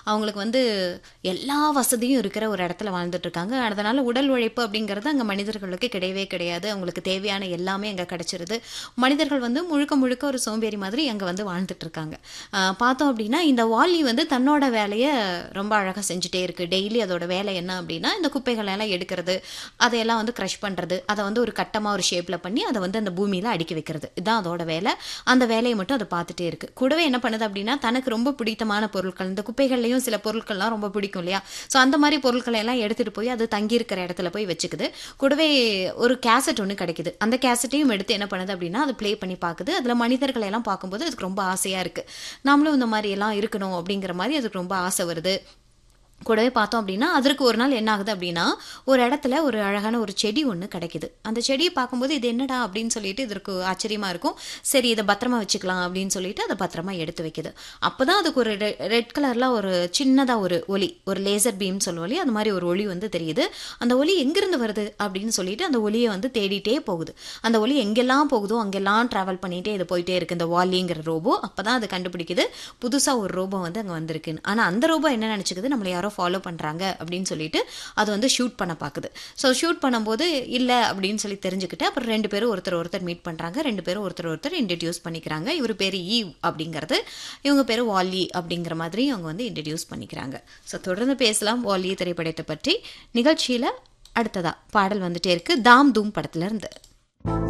அவங்களுக்கு வந்து எல்லா வசதியும் இருக்கிற ஒரு இடத்துல வாழ்ந்துட்டு இருக்காங்க அதனால உடல் உழைப்பு அப்படிங்கிறது அங்கே மனிதர்களுக்கு கிடையவே கிடையாது அவங்களுக்கு தேவையான எல்லாமே அங்கே கிடைச்சிருது மனிதர்கள் வந்து முழுக்க முழுக்க ஒரு சோம்பேறி மாதிரி அங்கே வந்து வாழ்ந்துட்டு இருக்காங்க ஆஹ் பார்த்தோம் அப்படின்னா இந்த வாலி வந்து தன்னோட வேலையை ரொம்ப அழகாக செஞ்சுட்டே இருக்கு டெய்லி அதோட வேலை என்ன அப்படின்னா இந்த குப்பைகளை எல்லாம் எடுக்கிறது அதையெல்லாம் வந்து க்ரஷ் பண்ணுறது அதை வந்து ஒரு கட்டமாக ஒரு ஷேப்பில் பண்ணி அதை வந்து அந்த பூமியில் அடுக்கி வைக்கிறது இதுதான் அதோட வேலை அந்த வேலையை மட்டும் அது பார்த்துட்டே இருக்கு கூடவே என்ன பண்ணுது அப்படின்னா தனக்கு ரொம்ப பிடித்தமான பொருட்கள் இந்த குப்பைகள்லையும் சில பொருட்கள்லாம் ரொம்ப பிடிக்கும் இல்லையா ஸோ அந்த மாதிரி பொருட்களை எல்லாம் எடுத்துட்டு போய் அது தங்கி இருக்கிற இடத்துல போய் வச்சுக்குது கூடவே ஒரு கேசட் ஒன்று கிடைக்குது அந்த கேசட்டையும் எடுத்து என்ன பண்ணுது அப்படின்னா அது ப்ளே பண்ணி பார்க்குது அதில் மனிதர்களை எல்லாம் பார்க்கும்போது அதுக்கு ரொம்ப ஆசையாக இருக்குது நாமளும் இந்த மாதிரி எல்லாம் இருக்கணும் அப்படிங்கிற மாதிரி அதுக்கு ரொம்ப ஆசை வருது கூடவே பார்த்தோம் அப்படின்னா அதற்கு ஒரு நாள் என்ன ஆகுது அப்படின்னா ஒரு இடத்துல ஒரு அழகான ஒரு செடி ஒன்று கிடைக்குது அந்த செடியை பார்க்கும்போது இது என்னடா அப்படின்னு சொல்லிட்டு இதற்கு ஆச்சரியமா இருக்கும் சரி இதை பத்திரமா வச்சுக்கலாம் அப்படின்னு சொல்லிட்டு அதை பத்திரமா எடுத்து வைக்குது அப்பதான் அதுக்கு ஒரு ரெட் கலர்ல ஒரு சின்னதா ஒரு ஒளி ஒரு லேசர் பீம் சொல்லுவோம் இல்லையா அந்த மாதிரி ஒரு ஒளி வந்து தெரியுது அந்த ஒளி எங்கிருந்து வருது அப்படின்னு சொல்லிட்டு அந்த ஒளியை வந்து தேடிட்டே போகுது அந்த ஒளி எங்கெல்லாம் போகுதோ அங்கெல்லாம் டிராவல் பண்ணிட்டே இது போயிட்டே இருக்கு இந்த வாலிங்கிற ரோபோ அப்பதான் அது கண்டுபிடிக்குது புதுசா ஒரு ரோபோ வந்து அங்க வந்திருக்குன்னு ஆனா அந்த ரோபோ என்ன நினைச்சுக்குது நம்மளை யாரோ ஃபாலோ பண்றாங்க அப்படின்னு சொல்லிட்டு அது வந்து ஷூட் பண்ண பார்க்குது ஸோ ஷூட் பண்ணும்போது இல்லை அப்படின்னு சொல்லி தெரிஞ்சுக்கிட்டு அப்புறம் ரெண்டு பேரும் ஒருத்தர் ஒருத்தர் மீட் பண்றாங்க ரெண்டு பேரும் ஒருத்தர் ஒருத்தர் இன்ட்ரடியூஸ் பண்ணிக்கிறாங்க இவர் பேர் ஈவ் அப்படிங்கிறது இவங்க பேர் வாலி அப்படிங்கிற மாதிரி அவங்க வந்து இன்ட்ரடியூஸ் பண்ணிக்கிறாங்க ஸோ தொடர்ந்து பேசலாம் வாலி திரைப்படத்தை பற்றி நிகழ்ச்சியில அடுத்ததா பாடல் வந்துட்டே இருக்கு தாம் தூம் படத்துல இருந்து